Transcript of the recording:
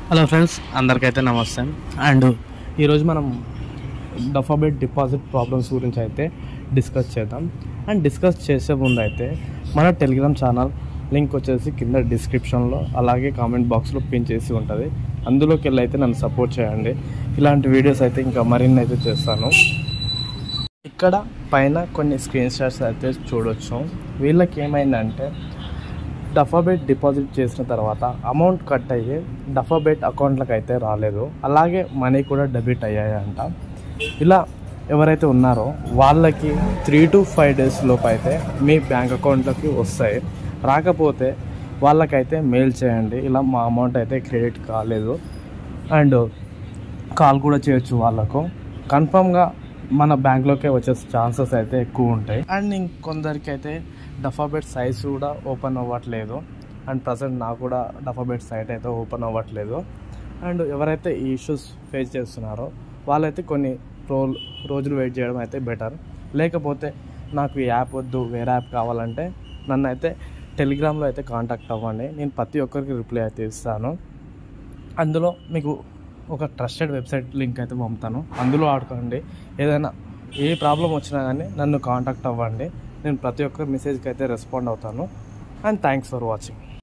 hello friends అందరికైతే నమస్తే and ఈరోజు మనం డఫాబెట్ డిపాజిట్ ప్రాబ్లమ్స్ గురించి అయితే డిస్కస్ చేద్దాం అండ్ డిస్కస్ చేసే ముందు అయితే మన టెలిగ్రామ్ ఛానల్ లింక్ వచ్చేసి కింద డిస్క్రిప్షన్లో అలాగే కామెంట్ బాక్స్లో పిన్ చేసి ఉంటుంది అందులోకి వెళ్ళి అయితే నన్ను సపోర్ట్ చేయండి ఇలాంటి వీడియోస్ అయితే ఇంకా మరిన్ని అయితే చేస్తాను ఇక్కడ పైన కొన్ని స్క్రీన్ షాట్స్ అయితే చూడొచ్చు వీళ్ళకి ఏమైందంటే డఫాబెట్ డిపాజిట్ చేసిన తర్వాత అమౌంట్ కట్ అయ్యి డఫాబెట్ అకౌంట్లకు అయితే రాలేదు అలాగే మనీ కూడా డెబిట్ అయ్యాయంట ఇలా ఎవరైతే ఉన్నారో వాళ్ళకి త్రీ టు ఫైవ్ డేస్ లోపు అయితే మీ బ్యాంక్ అకౌంట్లోకి వస్తాయి రాకపోతే వాళ్ళకైతే మెయిల్ చేయండి ఇలా మా అమౌంట్ అయితే క్రెడిట్ కాలేదు అండ్ కాల్ కూడా చేయొచ్చు వాళ్ళకు కన్ఫామ్గా మన బ్యాంక్లోకే వచ్చే ఛాన్సెస్ అయితే ఎక్కువ ఉంటాయి అండ్ ఇంకొందరికి అయితే డఫాబెట్ సైజ్ కూడా ఓపెన్ అవ్వట్లేదు అండ్ ప్రజెంట్ నాకు కూడా డఫాబెట్ సైట్ అయితే ఓపెన్ అవ్వట్లేదు అండ్ ఎవరైతే ఈ ఇష్యూస్ ఫేస్ చేస్తున్నారో వాళ్ళైతే కొన్ని రో రోజులు వెయిట్ చేయడం అయితే బెటర్ లేకపోతే నాకు ఈ యాప్ వద్దు వేరే యాప్ కావాలంటే నన్ను అయితే టెలిగ్రామ్లో అయితే కాంటాక్ట్ అవ్వండి నేను ప్రతి ఒక్కరికి రిప్లై అయితే ఇస్తాను అందులో మీకు ఒక ట్రస్టెడ్ వెబ్సైట్ లింక్ అయితే పంపుతాను అందులో ఆడుకోండి ఏదైనా ఏ ప్రాబ్లం వచ్చినా కానీ నన్ను కాంటాక్ట్ అవ్వండి నేను ప్రతి ఒక్క మెసేజ్కి అయితే రెస్పాండ్ అవుతాను అండ్ థ్యాంక్స్ ఫర్ వాచింగ్